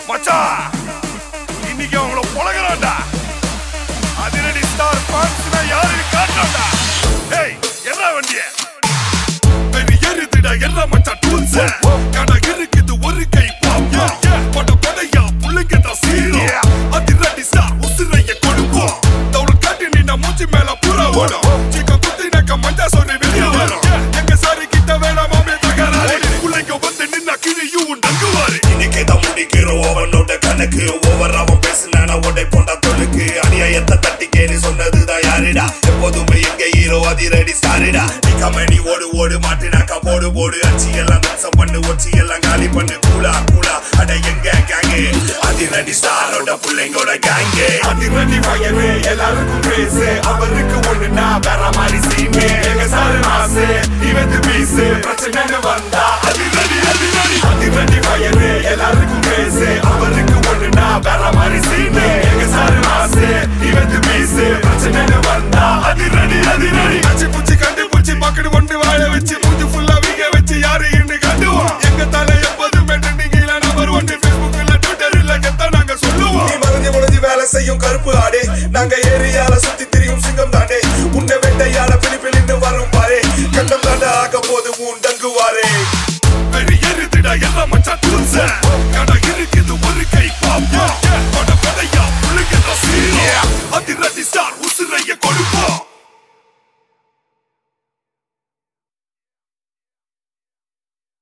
மச்சான் இன்னைக்கு அவங்கள புலகிறான்டா அதிரடி ஸ்டார் பான்ஸ்னா யாருன்னு காட்டுறான்டா ஏய் என்ன வண்டிய பெரிய எருதுடா என்ன மச்சான் டூல்ஸ் கடை இருக்குது ஒரு கை பாப்பா பட படையா புள்ளைங்கடா சீரோ அதிரடி ஸ்டார் உசுரைய கொடுப்போம் தவுள் காட்டி நின்ன மூஞ்சி மேல புற ஓடும் சீக்க குத்தினாக்க மஞ்சா சொல்லி வெளியே வரும் எங்க சாரி கிட்ட வேணாமாமே தகராறு பிள்ளைங்க வந்து நின்னா கிழியும் நங்குவாரு இன்னைக்கு தான் முடிக்கிறோம் அவனோட கணக்கு ஓவர் அவன் பேசினான உடை போண்டா தொழுக்கு அநியாயத்தை தட்டி கேளு சொன்னதுதான் யாருடா எப்போதுமே எங்க ஹீரோ அதிரடி சாரிடா நீ கமெடி ஓடு ஓடு மாட்டினாக்கா போடு போடு அச்சி எல்லாம் நாசம் பண்ணு ஒச்சி எல்லாம் காலி பண்ணு கூலா கூலா அட எங்க கேங்கு அதிரடி ஸ்டாரோட பிள்ளைங்களோட கேங்கு அதிரடி வயது எல்லாருக்கும் பேசு அவருக்கு ஒண்ணுனா வேற மாதிரி சீனு எங்க சாரு மாசு இவத்து பீசு பிரச்சனைன்னு வந்தா அதிரடி அதிரடி அதிரடி வயது எல்லாருக்கும் பேசு அவருக்கு ஒண்ணுனா வேற மாதிரி சீனு எங்க சாரு மாசு இவத்து பீசு பிரச்சனைன்னு வந்தா அதிரடி அதிரடி அச்சு பூச்சி கண்டு பூச்சி பக்கடு ஒன்று வாழ வச்சு மூஞ்சி full